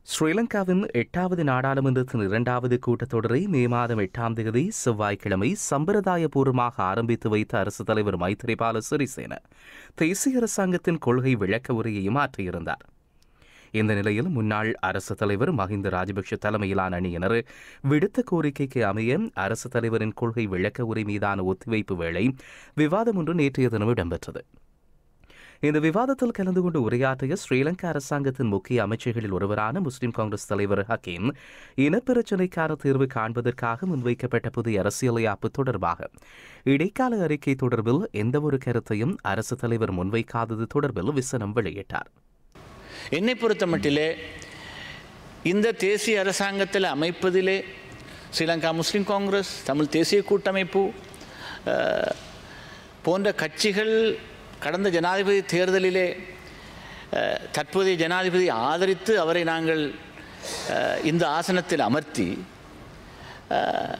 ஸ்ரீலங்காவின் எட்டாவது நாடாளுமன்றத்தின் இரண்டாவது கூட்டத்தொடரை மே மாதம் எட்டாம் தேதி செவ்வாய்க்கிழமை சம்பிரதாயபூர்வமாக ஆரம்பித்து வைத்த அரசுத் தலைவர் மைத்திரிபால சிறிசேன தேசிய அரசாங்கத்தின் கொள்கை விளக்க உரையையும் ஆற்றியிருந்தார் இந்த நிலையில் முன்னாள் அரசுத் தலைவர் மஹிந்த ராஜபக்ஷ தலைமையிலான அணியினர் விடுத்த கோரிக்கைக்கு அமைய அரசுத் தலைவரின் கொள்கை விளக்க உரை மீதான ஒத்திவைப்பு வேளை விவாதம் ஒன்று நேற்றைய தினம் இடம்பெற்றது இந்த விவாதத்தில் கலந்து கொண்டு உரையாற்றிய ஸ்ரீலங்கா அரசாங்கத்தின் முக்கிய அமைச்சர்களில் ஒருவரான முஸ்லிம் காங்கிரஸ் தலைவர் ஹக்கீம் இனப்பிரச்சினைக்கான தீர்வு காண்பதற்காக முன்வைக்கப்பட்ட புதிய அரசியல் யாப்பு தொடர்பாக இடைக்கால அறிக்கை தொடர்பில் எந்தவொரு கருத்தையும் அரசு தலைவர் முன்வைக்காதது தொடர்பில் விசனம் வெளியிட்டார் என்னை பொறுத்த மட்டிலே இந்த தேசிய அரசாங்கத்தில் அமைப்பதிலே ஸ்ரீலங்கா முஸ்லிம் காங்கிரஸ் தமிழ் தேசிய கூட்டமைப்பு அஹ், போன்ற கட்சிகள் கடந்த ஜனாதிபதி தேர்தலிலே அஹ், தற்போதைய ஜனாதிபதி ஆதரித்து அவரை நாங்கள் அஹ், இந்த ஆசனத்தில் அமர்த்தி அஹ்,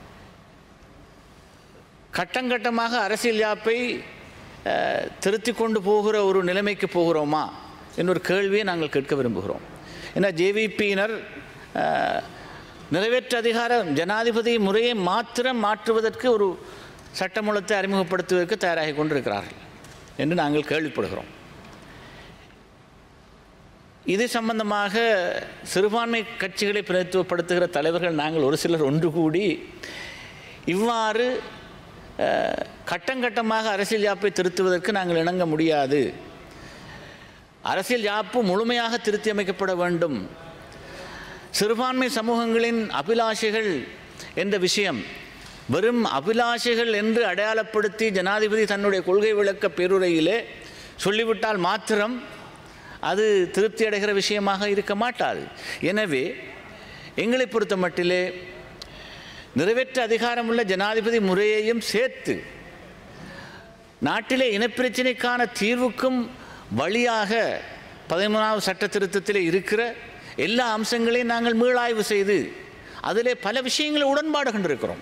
கட்டங்கட்டமாக அரசியல் யாப்பை அஹ், திருத்தி கொண்டு போகிற ஒரு நிலைமைக்கு போகிறோமா என்னொரு கேள்வியை நாங்கள் கேட்க விரும்புகிறோம் ஏன்னா ஜேவிபியினர் நிறைவேற்று அதிகாரம் ஜனாதிபதி முறையை மாத்திரம் மாற்றுவதற்கு ஒரு சட்டமூலத்தை அறிமுகப்படுத்துவதற்கு தயாராகி கொண்டிருக்கிறார்கள் என்று நாங்கள் கேள்விப்படுகிறோம் இது சம்பந்தமாக சிறுபான்மை கட்சிகளை பிரதித்துவப்படுத்துகிற தலைவர்கள் நாங்கள் ஒரு சிலர் ஒன்று கூடி இவ்வாறு அஹ், கட்டங்கட்டமாக அரசியல் யாப்பை திருத்துவதற்கு நாங்கள் இணங்க முடியாது அரசியல் யாப்பு முழுமையாக திருத்தி அமைக்கப்பட வேண்டும் சிறுபான்மை சமூகங்களின் அபிலாஷைகள் என்ற விஷயம் வெறும் அபிலாஷைகள் என்று அடையாளப்படுத்தி ஜனாதிபதி தன்னுடைய கொள்கை விளக்க பேருரையிலே சொல்லிவிட்டால் மாத்திரம் அது திருப்தி அடைகிற விஷயமாக இருக்க மாட்டாது எனவே எங்களை பொறுத்த மட்டிலே நிறைவேற்ற அதிகாரமுள்ள ஜனாதிபதி முறையையும் சேர்த்து நாட்டிலே இனப்பிரச்சினைக்கான தீர்வுக்கும் வழியாக பதிமூணாவது சட்ட திருத்தத்தில் இருக்கிற எல்லா அம்சங்களையும் நாங்கள் மீளாய்வு செய்து அதிலே பல விஷயங்களை உடன்பாடு கண்டிருக்கிறோம்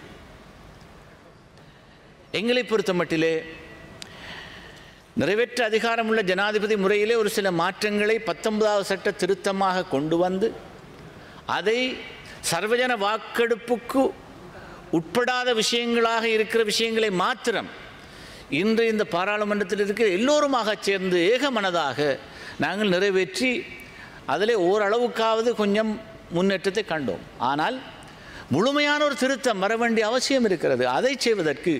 எங்களை பொறுத்த மட்டிலே நிறைவேற்ற அதிகாரமுள்ள ஜனாதிபதி முறையிலே ஒரு சில மாற்றங்களை பத்தொன்பதாவது சட்ட திருத்தமாக கொண்டு வந்து அதை சர்வஜன வாக்கெடுப்புக்கு உட்படாத விஷயங்களாக இருக்கிற விஷயங்களை மாத்திரம் இன்று இந்த பாராளுமன்றத்தில் இருக்கிற எல்லோருமாக சேர்ந்து ஏகமனதாக நாங்கள் நிறைவேற்றி அதிலே ஓரளவுக்காவது கொஞ்சம் முன்னேற்றத்தை கண்டோம் ஆனால் முழுமையான ஒரு திருத்தம் வர வேண்டிய அவசியம் இருக்கிறது அதை செய்வதற்கு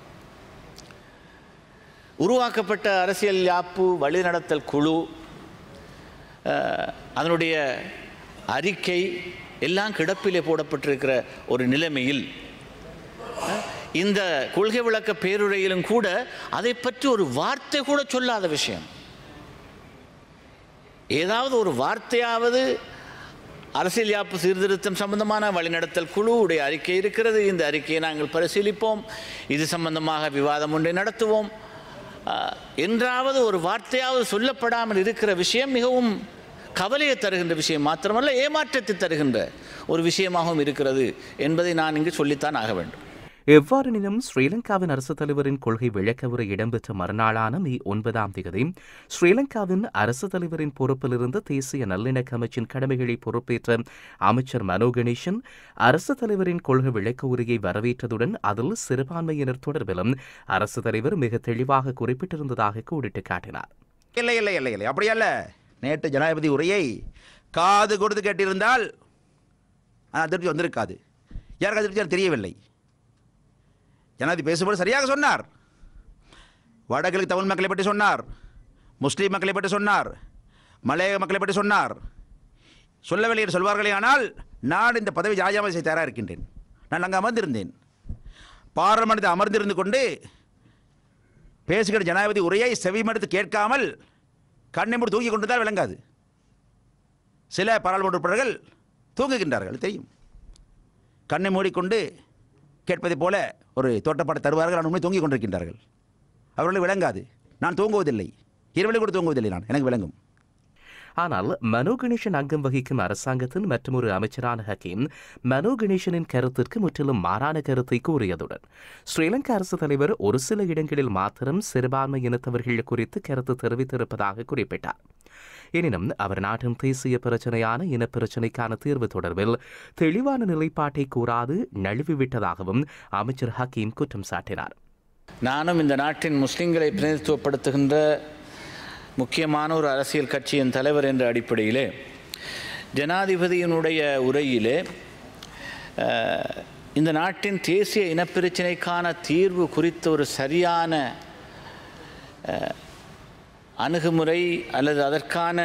உருவாக்கப்பட்ட அரசியல் யாப்பு வழிநடத்தல் குழு அஹ், அதனுடைய அறிக்கை எல்லாம் கிடப்பிலே போடப்பட்டிருக்கிற ஒரு நிலைமையில் அஹ், இந்த கொள்கை விளக்க பேருரையிலும் கூட அதை பற்றி ஒரு வார்த்தை கூட சொல்லாத விஷயம் ஏதாவது ஒரு வார்த்தையாவது அரசியல் யாப்பு சீர்திருத்தம் சம்பந்தமான வழிநடத்தல் குழுவுடைய அறிக்கை இருக்கிறது இந்த அறிக்கையை நாங்கள் பரிசீலிப்போம் இது சம்பந்தமாக விவாதம் ஒன்றை நடத்துவோம் ஆஹ், என்றாவது ஒரு வார்த்தையாவது சொல்லப்படாமல் இருக்கிற விஷயம் மிகவும் கவலையை தருகின்ற விஷயம் மாத்திரமல்ல ஏமாற்றத்தை தருகின்ற ஒரு விஷயமாகவும் இருக்கிறது என்பதை நான் இங்கு சொல்லித்தான் ஆக வேண்டும் எவ்வாறெனினும் ஸ்ரீலங்காவின் அரசுத் தலைவரின் கொள்கை விளக்க உரை இடம்பெற்ற மறுநாளான மே ஒன்பதாம் தேதி ஸ்ரீலங்காவின் அரசுத் தலைவரின் பொறுப்பிலிருந்து தேசிய நல்லிணக்க அமைச்சின் கடமைகளை பொறுப்பேற்ற அமைச்சர் மனோ கணேசன் அரசுத் தலைவரின் கொள்கை விளக்க உரையை வரவேற்றதுடன் அதில் சிறுபான்மையினர் தொடர்பிலும் அரசுத் தலைவர் மிக தெளிவாக குறிப்பிட்டிருந்ததாக கூடிட்டு காட்டினார் இல்லை இல்லை இல்லை இல்லை அப்படி அல்ல நேற்று ஜனாதிபதி உரையை காது கொடுத்து கேட்டிருந்தால் அது அதிருப்தி வந்திருக்காது யாருக்கு அதிருப்தி அது தெரியவில்லை ஜனாதிபதி பேசும்போது சரியாக சொன்னார் வடகிழக்கு தமிழ் மக்களை பற்றி சொன்னார் முஸ்லீம் மக்களை பற்றி சொன்னார் மலையக மக்களை பற்றி சொன்னார் சொல்லவில்லை என்று சொல்வார்களே ஆனால் நான் இந்த பதவி ராஜினாமா செய்ய தயாராக இருக்கின்றேன் நான் அங்கே அமர்ந்திருந்தேன் பாராளுமன்றத்தில் அமர்ந்திருந்து கொண்டு பேசுகிற ஜனாதிபதி உரையை செவிமடுத்து கேட்காமல் கண்ணை மூடி தூங்கி கொண்டு விளங்காது சில பாராளுமன்ற உறுப்பினர்கள் தூங்குகின்றார்கள் தெரியும் கண்ணை மூடிக்கொண்டு கேட்பதைப் போல ஒரு தோட்டப்பாட்டை தருவார்கள் நான் உண்மை தூங்கிக் கொண்டிருக்கின்றார்கள் அவர்களுக்கு விளங்காது நான் தூங்குவதில்லை இரவில் கூட தூங்குவதில்லை நான் எனக்கு விளங்கும் ஆனால் மனோ கணேசன் அங்கம் வகிக்கும் அரசாங்கத்தின் மற்றொரு அமைச்சரான ஹக்கீம் மனோ கணேசனின் கருத்திற்கு முற்றிலும் மாறான கருத்தை கூறியதுடன் ஸ்ரீலங்கா அரசு தலைவர் ஒரு சில இடங்களில் மாத்திரம் சிறுபான்மை இனத்தவர்கள் குறித்து கருத்து தெரிவித்திருப்பதாக குறிப்பிட்டார் எனினும் அவர் நாட்டின் தேசிய பிரச்சனையான இனப்பிரச்சினைக்கான தீர்வு தொடர்பில் தெளிவான நிலைப்பாட்டை கூறாது நழுவிவிட்டதாகவும் அமைச்சர் ஹக்கீம் குற்றம் சாட்டினார் நானும் இந்த நாட்டின் முஸ்லிம்களை பிரதிநிதித்துவப்படுத்துகின்ற முக்கியமான ஒரு அரசியல் கட்சியின் தலைவர் என்ற அடிப்படையிலே ஜனாதிபதியினுடைய உரையிலே அஹ், இந்த நாட்டின் தேசிய இனப்பிரச்சினைக்கான தீர்வு குறித்த ஒரு சரியான அஹ், அணுகுமுறை அல்லது அதற்கான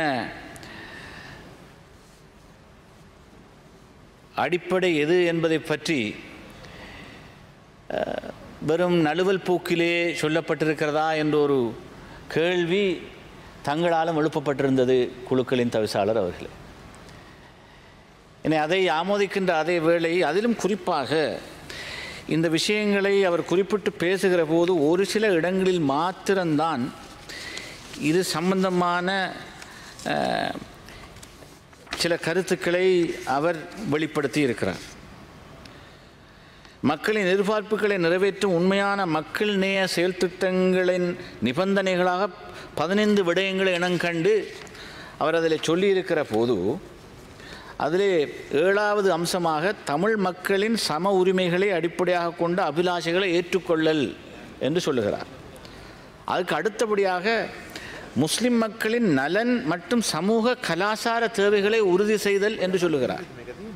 அடிப்படை எது என்பதை பற்றி வெறும் நழுவல் போக்கிலே சொல்லப்பட்டிருக்கிறதா என்ற ஒரு கேள்வி தங்களாலும் எழுப்பப்பட்டிருந்தது குழுக்களின் தவிசாளர் அவர்களே என்னை அதை ஆமோதிக்கின்ற அதே வேளை அதிலும் குறிப்பாக இந்த விஷயங்களை அவர் குறிப்பிட்டு பேசுகிற போது ஒரு சில இடங்களில் மாத்திரம்தான் இது சம்பந்தமான அஹ், சில கருத்துக்களை அவர் வெளிப்படுத்தி இருக்கிறார் மக்களின் எதிர்பார்ப்புகளை நிறைவேற்றும் உண்மையான மக்கள் நேய செயல் திட்டங்களின் நிபந்தனைகளாக பதினைந்து விடயங்களை இனங்கண்டு அவர் அதில் சொல்லியிருக்கிற போது அதிலே ஏழாவது அம்சமாக தமிழ் மக்களின் சம உரிமைகளை அடிப்படையாக கொண்ட அபிலாஷைகளை ஏற்றுக்கொள்ளல் என்று சொல்லுகிறார் அதுக்கு அடுத்தபடியாக முஸ்லிம் மக்களின் நலன் மற்றும் சமூக கலாசார தேவைகளை உறுதி செய்தல் என்று சொல்லுகிறார்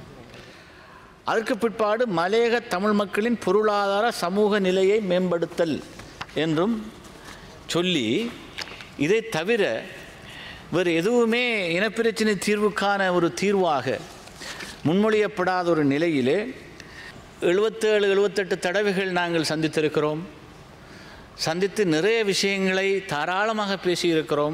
அதற்கு பிற்பாடு மலையக தமிழ் மக்களின் பொருளாதார சமூக நிலையை மேம்படுத்தல் என்றும் சொல்லி இதை தவிர வேறு எதுவுமே இனப்பிரச்சினை தீர்வுக்கான ஒரு தீர்வாக முன்மொழியப்படாத ஒரு நிலையிலே எழுபத்தேழு எழுபத்தெட்டு தடவைகள் நாங்கள் சந்தித்திருக்கிறோம் சந்தித்து நிறைய விஷயங்களை தாராளமாக பேசியிருக்கிறோம்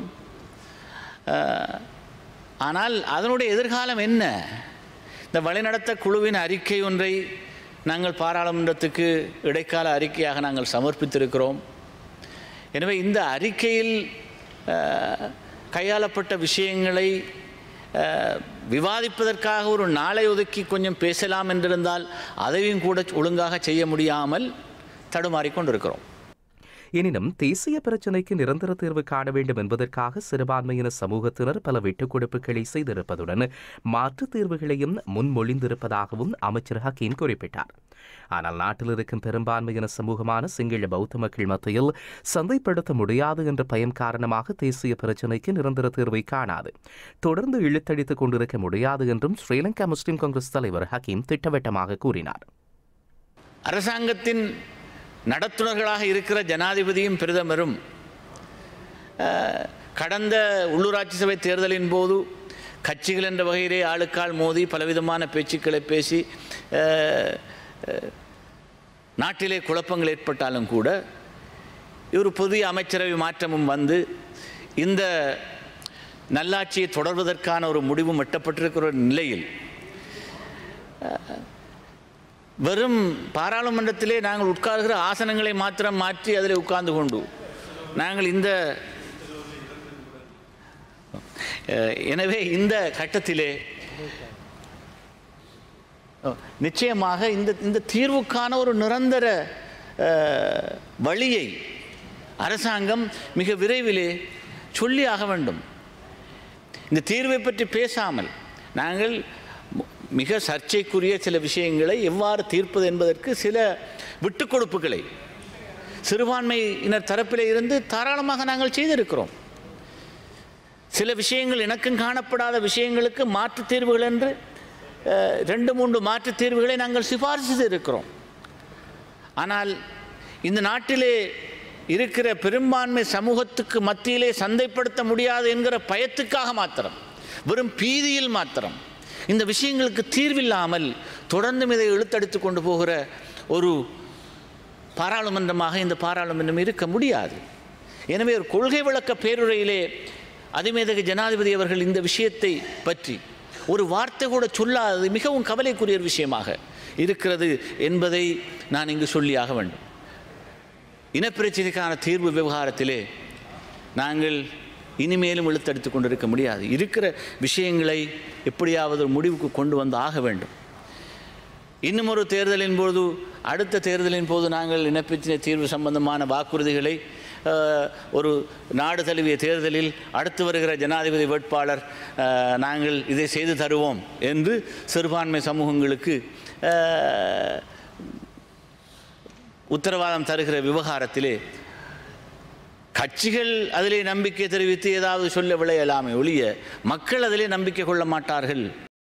அஹ், ஆனால் அதனுடைய எதிர்காலம் என்ன இந்த வழிநடத்த குழுவின் அறிக்கை ஒன்றை நாங்கள் பாராளுமன்றத்துக்கு இடைக்கால அறிக்கையாக நாங்கள் சமர்ப்பித்திருக்கிறோம் எனவே இந்த அறிக்கையில் அஹ், கையாளப்பட்ட விஷயங்களை அஹ், விவாதிப்பதற்காக ஒரு நாளை ஒதுக்கி கொஞ்சம் பேசலாம் என்றிருந்தால் அதையும் கூட ஒழுங்காக செய்ய முடியாமல் தடுமாறிக்கொண்டிருக்கிறோம் எனினும் தேசிய பிரச்சினைக்கு நிரந்தர தீர்வு காண வேண்டும் என்பதற்காக சிறுபான்மையின சமூகத்தினர் பல விட்டுக் கொடுப்புகளை செய்திருப்பதுடன் மாற்றுத் தீர்வுகளையும் முன்மொழிந்திருப்பதாகவும் அமைச்சர் ஹக்கீம் குறிப்பிட்டார் ஆனால் நாட்டில் இருக்கும் பெரும்பான்மையின சமூகமான சிங்கள பௌத்த மக்கள் மத்தியில் சந்தைப்படுத்த முடியாது என்ற பயம் காரணமாக தேசிய பிரச்சினைக்கு நிரந்தர தீர்வை காணாது தொடர்ந்து இழுத்தடித்துக் கொண்டிருக்க முடியாது என்றும் ஸ்ரீலங்கா முஸ்லிம் காங்கிரஸ் தலைவர் ஹக்கீம் திட்டவட்டமாக கூறினார் அரசாங்கத்தின் நடத்துனர்களாக இருக்கிற ஜனாதிபதியும் பிரதமரும் அஹ், கடந்த உள்ளூராட்சி சபை தேர்தலின் போது கட்சிகள் என்ற வகையிலே ஆளுக்கால் மோதி பலவிதமான பேச்சுக்களை பேசி அஹ், அஹ், நாட்டிலே குழப்பங்கள் ஏற்பட்டாலும் கூட ஒரு புதிய அமைச்சரவை மாற்றமும் வந்து இந்த நல்லாட்சியை தொடர்வதற்கான ஒரு முடிவும் எட்டப்பட்டிருக்கிற ஒரு நிலையில் வெறும் பாராளுமன்றத்திலே நாங்கள் உட்கார்கிற ஆசனங்களை மாத்திரம் மாற்றி அதில் உட்கார்ந்து கொண்டு நாங்கள் இந்த அஹ், எனவே இந்த கட்டத்திலே அஹ், நிச்சயமாக இந்த இந்த தீர்வுக்கான ஒரு நிரந்தர அஹ், வழியை அரசாங்கம் மிக விரைவிலே சொல்லி ஆக வேண்டும் இந்த தீர்வை பற்றி பேசாமல் நாங்கள் மு- மிக சர்ச்சைக்குரிய சில விஷயங்களை எவ்வாறு தீர்ப்பது என்பதற்கு சில விட்டுக் கொடுப்புகளை சிறுபான்மையினர் தரப்பிலே இருந்து தாராளமாக நாங்கள் செய்திருக்கிறோம் சில விஷயங்கள் இணக்கம் காணப்படாத விஷயங்களுக்கு மாற்றுத் தீர்வுகள் என்று அஹ், ரெண்டு மூன்று மாற்றுத் தீர்வுகளை நாங்கள் சிபாரிசு செய்திருக்கிறோம் ஆனால் இந்த நாட்டிலே இருக்கிற பெரும்பான்மை சமூகத்துக்கு மத்தியிலே சந்தைப்படுத்த முடியாது என்கிற பயத்துக்காக மாத்திரம் வெறும் பீதியில் மாத்திரம் இந்த விஷயங்களுக்கு தீர்வில்லாமல் தொடர்ந்தும் இதை இழுத்தடித்து கொண்டு போகிற ஒரு பாராளுமன்றமாக இந்த பாராளுமன்றம் இருக்க முடியாது எனவே ஒரு கொள்கை விளக்க பேருரையிலே அதிமேதக ஜனாதிபதி அவர்கள் இந்த விஷயத்தை பற்றி ஒரு வார்த்தை கூட சொல்லாதது மிகவும் கவலைக்குரிய ஒரு விஷயமாக இருக்கிறது என்பதை நான் இங்கு சொல்லியாக வேண்டும் இனப்பிரச்சனைக்கான தீர்வு விவகாரத்திலே நாங்கள் இனிமேலும் இழுத்தடித்து கொண்டிருக்க முடியாது இருக்கிற விஷயங்களை எப்படியாவது ஒரு முடிவுக்கு கொண்டு வந்து ஆக வேண்டும் இன்னும் ஒரு தேர்தலின் போது அடுத்த தேர்தலின் போது நாங்கள் இனப்பிரச்சினை தீர்வு சம்பந்தமான வாக்குறுதிகளை அஹ், ஒரு நாடு தழுவிய தேர்தலில் அடுத்து வருகிற ஜனாதிபதி வேட்பாளர் அஹ், நாங்கள் இதை செய்து தருவோம் என்று சிறுபான்மை சமூகங்களுக்கு அஹ், உத்தரவாதம் தருகிற விவகாரத்திலே கட்சிகள் அதிலே நம்பிக்கை தெரிவித்து ஏதாவது சொல்ல விளையலாமே ஒழிய மக்கள் அதிலே நம்பிக்கை கொள்ள மாட்டார்கள்